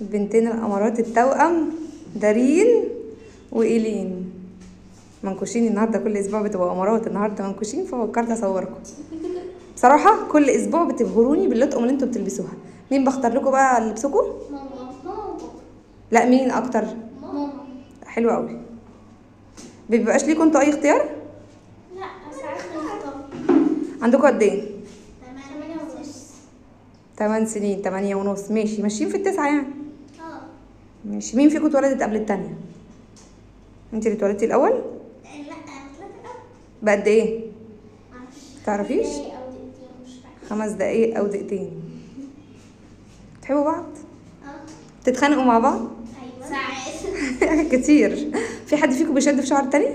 البنتين الامارات التوأم دارين وايلين منكوشين النهارده كل اسبوع بتبقوا امارات النهارده منكوشين ففكرت اصوركم بصراحه كل اسبوع بتبهروني باللطقم اللي انتوا بتلبسوها مين بختار لكم بقى لبسكم ماما ماما لا مين اكتر ماما حلو قوي بيبقاش ليكم انتوا اي اختيار لا ساعات نختار عندكم قد ايه ثمانية ونص 8 سنين 8 ونص ماشي ماشيين في التسعه يعني اه ماشي مين فيكم اتولدت قبل التانية انت اللي اتولدتي الاول لا ثلاثة بقد ايه معرفش تعرفيش دقايق أو دقيقتين مش فاكرة خمس دقايق او دقيقتين تحبوا بعض اه تتخانقوا مع بعض أيوة ساعات كتير في حد فيكم بيشد في شعر التاني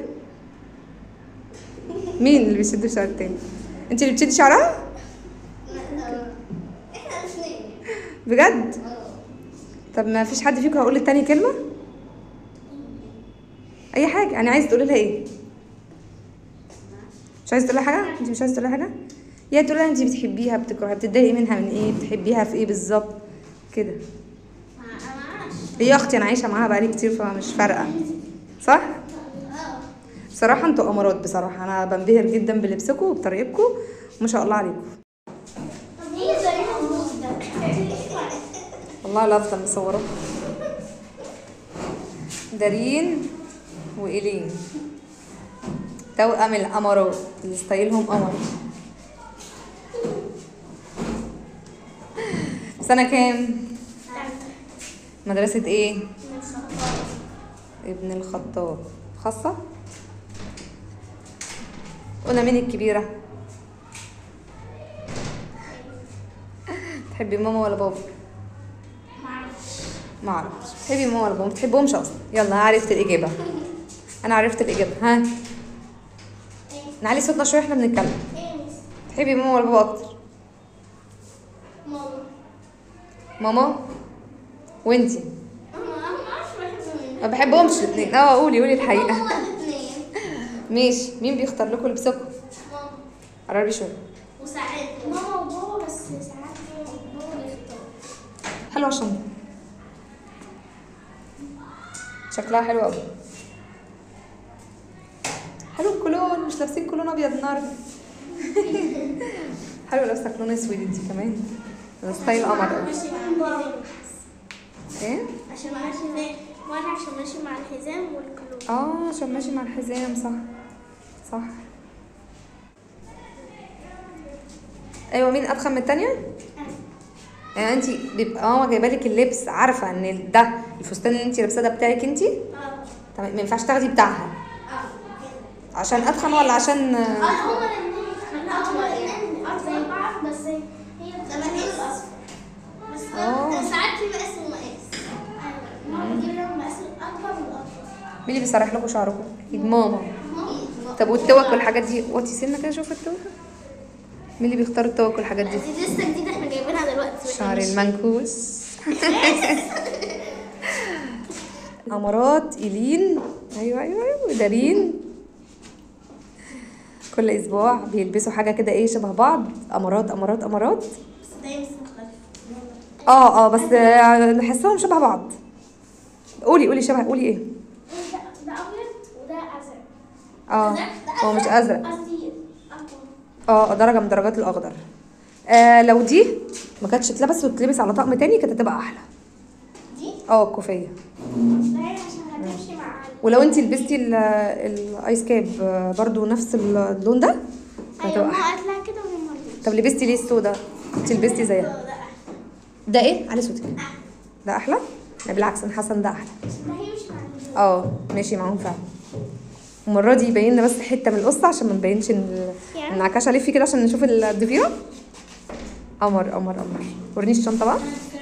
مين اللي بيشد في شعر التاني انت اللي بتشدي شعرها احنا الاثنين بجد اه طب ما فيش حد فيكم هيقول للتاني كلمه اي حاجه انا عايز تقولي لها ايه مش عايزه تقولي لها حاجه انت مش عايزه تقولي لها حاجه يا تقولي لها انت بتحبيها بتكرهيها بتتضايقي منها من ايه بتحبيها في ايه بالظبط كده ما معرفش هي اختي انا عايشه معاها بقالي كتير فمش فارقه صح اه بصراحه انتوا امارات بصراحه انا بنبهر جدا بلبسكم وبطريقتكم وما شاء الله عليكم طب هي زي الهبوط ده والله لا افضل مصوره دارين وايلين توأم الامارات اللي ستايلهم قمر سنة كام؟ مدرسة ايه؟ من الخطاب ابن الخطاب خاصة؟ قلنا مين الكبيرة؟ تحبي ماما ولا بابا؟ معرفش ما اعرفش بتحبي ماما ولا بابا ما بتحبهمش اصلا يلا عرفت الاجابه انا عرفت الاجابه ها ايه نعلي صوتنا شويه احنا بنتكلم ايه مس تحبي ماما ولا بابا اكتر ماما ماما وانتي انا انا ما اعرفش بحب ما بحبهمش الاثنين اه قولي قولي الحقيقه هما الاثنين ماشي مين بيختار لكم لبسكم ماما قربي شويه وساعات ماما وبابا بس ساعات بابا بيختار حلوه الشنطه شكلها حلو قوي حلو الكلون مش لابسين كلون ابيض النهارده حلو لابسه كلون اسود انتي كمان ده ستايل قمر قوي ماشي مع الحزام ايه عشان مع الحزام وانا عشان ماشي مع الحزام والكلوب اه عشان ماشي مع الحزام صح صح ايوه مين اتخن من التانية يعني انت بيبقى ماما جايبه لك اللبس عارفه ان ده الفستان اللي انت لابساه ده بتاعك انت اه تمام ما ينفعش تاخدي بتاعها اه عشان اتخن ولا عشان اه هما الاثنين لا هما الاثنين زي بعض بس هي ده مقاس اصفر بس آه. ده ساعات في مقاس ومقاس ايوه ماما بتجيب لنا المقاس الاكبر والاكبر مين اللي بيسرح لكم شعركم اكيد ماما ماما طب والتوك والحاجات دي وطي سنه كده شوف التوك مين اللي بيختار التوك والحاجات دي دي لسه جديده احنا جايبينها دلوقتي شعر المنكوس امارات ايلين ايوه ايوه ايوه دارين كل اسبوع بيلبسوا حاجه كده ايه شبه بعض امارات امارات امارات بس ده لسه مختلف اه اه بس آه، نحسهم شبه بعض قولي قولي شبه قولي ايه ده ده ابيض وده ازرق اه هو مش ازرق قصدي اقوى اه درجه من درجات الاخضر آه لو دي ما كانتش اتلبس وتلبس على طقم تاني كانت هتبقى احلى دي اه الكوفيه ده هي عشان هتمشي مع ولو انت لبستي ال- الايس كاب آه، برضو نفس اللون ده ايوه هتبقى ما احلى قالت لها كده وهي مرضتش طب لبستي ليه السودا انت لبستي زيها ده احلى ده ايه علي صوتك ده احلى لا بالعكس انا حاسه ان ده احلى ده هي مش مع الهدوء. اه ماشي معاهم فعلا المره دي يبين لنا بس حته من القصه عشان ما نبينش ان ال- يعني؟ النعكشه لفي كده عشان نشوف الضفيره قمر قمر قمر وريني الشنطه بقى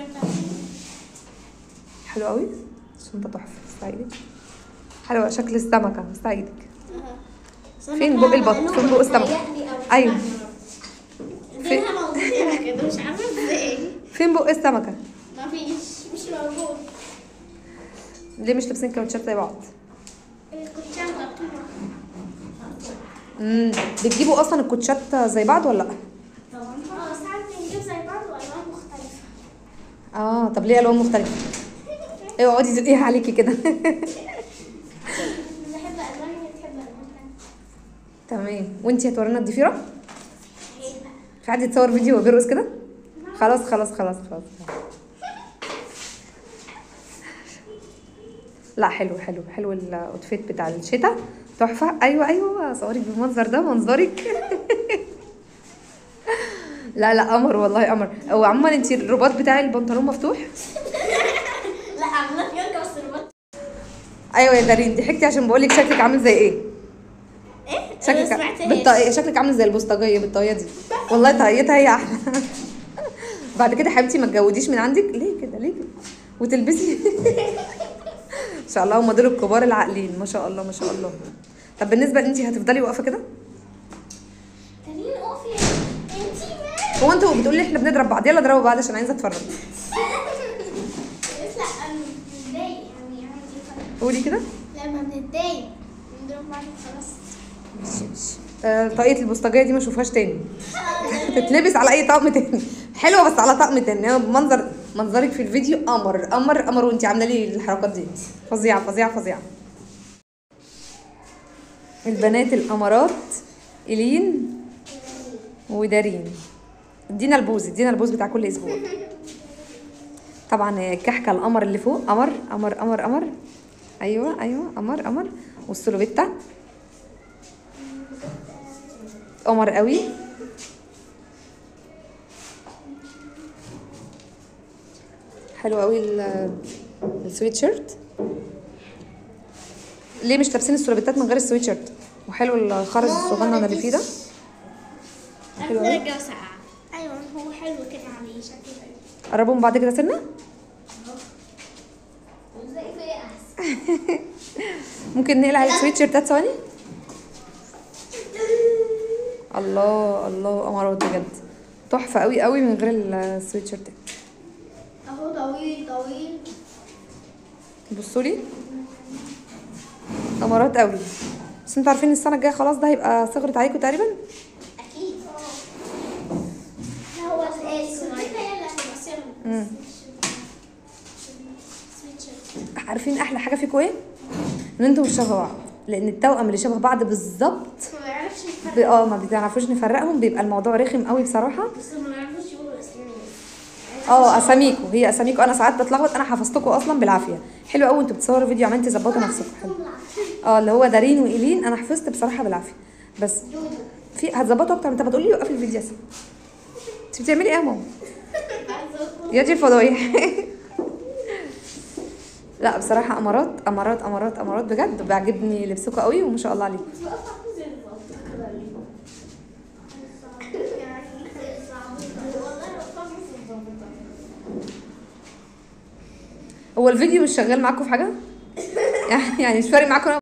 حلو قوي الشنطه تحفه استعيدك حلوه شكل السمكه استعيدك فين بق البط؟ فين بق السمك؟ أيوة. فين؟ فينها موجود هنا كده مش عارفه ازاي فين بق السمكه ما فيش مش موجود ليه مش لابسين كاوتشات زي بعض الكوتشات مكتوبه امم بتجيبوا اصلا الكوتشات زي بعض ولا لا طبعا اه ساعات بنجيب زي بعض والوان مختلفه اه طب ليه الوان مختلفه ايوه اقعدي زقيها عليكي كده بحب الوان هي بتحب الوان تمام وانتي هتورينا الضفيره هي بقى في حد يتصور فيديو وهو بيرقص كده خلاص خلاص خلاص خلاص لا حلو حلو حلو الاوتفيت بتاع الشتاء تحفه ايوه ايوه صورك بالمنظر ده منظرك لا لا قمر والله قمر هو عموما انت الرباط بتاع البنطلون مفتوح لا عملت يركب بس الرباط ايوه يا دارين ضحكتي عشان بقول لك شكلك عامل زي ايه ايه انا شكلك سمعتهاش بالطاقية شكلك عامل زي البوسطجيه بالطاقيه دي والله طاقيتها هي احلى بعد كده حبيبتي ما تجوديش من عندك ليه كده ليه كده وتلبسي ان شاء الله هم دول الكبار العاقلين ما شاء الله ما شاء الله طب بالنسبه انت هتفضلي واقفه كده تانيين اوفي انتي مال هو انتوا بتقولي احنا بنضرب بعض يلا اضربوا بعض عشان عايزه اتفرج بس لا انا بنتضايق يعني عندي فرق قولي كده لما بنتضايق بنضرب بعض خلاص آه، طاقيه البوسطجيه دي ما اشوفهاش تاني تتلبس على اي طقم تاني حلوه بس على طقم تاني هو منظر منظرك في الفيديو قمر قمر قمر وانت عامله لي الحركات دي فظيعه فظيعه فظيعه البنات الامارات الين ودارين ادينا البوز ادينا البوز بتاع كل اسبوع طبعا كحكه القمر اللي فوق قمر قمر قمر قمر ايوه ايوه قمر قمر والسلوبيتا قمر قوي حلو قوي ال- السويت شيرت ليه مش لابسين السلوبيتات من غير السويت شيرت وحلو الخرز الصغنن اللي فيه ده حلو أوي. الجو ساقع ايوه هو حلو كده عليه شكله حلو قربوا من بعض كده سنه وزي في ايه احسن ممكن نقلع السويت شيرتات ثواني الله الله قمرات بجد تحفه قوي قوي من غير السويت شيرتات اهو طويل طويل بصوا لي قمرات قوي بس انتوا عارفين السنه الجايه خلاص ده هيبقى صغرت عليكم تقريبا اكيد لا هو السويتر هي اللي هتبقى سيرم مم. سويتشر عارفين احلى حاجه فيكم ايه ان انتوا مش شبه بعض لان التوأم اللي شبه بعض بالظبط ما بيعرفش ب- اه ما بتعرفوش نفرقهم بيبقى الموضوع رخم قوي بصراحه بس ما بيعرفوش يقولوا اسمهم اه اساميكو هي اساميكو انا ساعات بتلخبط انا حفظتكم اصلا بالعافيه حلو قوي انتوا بتصوروا فيديو عمالين تظبطوا نفسكم حلو اه اللي هو دارين وايلين انا حفظت بصراحه بالعافيه بس في هتظبطوا اكتر انت بتقولي لي وقفي الفيديو يا سما انت بتعملي ايه يا ماما يا دي الفضايح لا بصراحه امارات امارات امارات امارات بجد بيعجبني لبسكم قوي وما شاء الله عليكم هو الفيديو مش شغال معاكم في حاجه يعني يعني مش فارق معاكم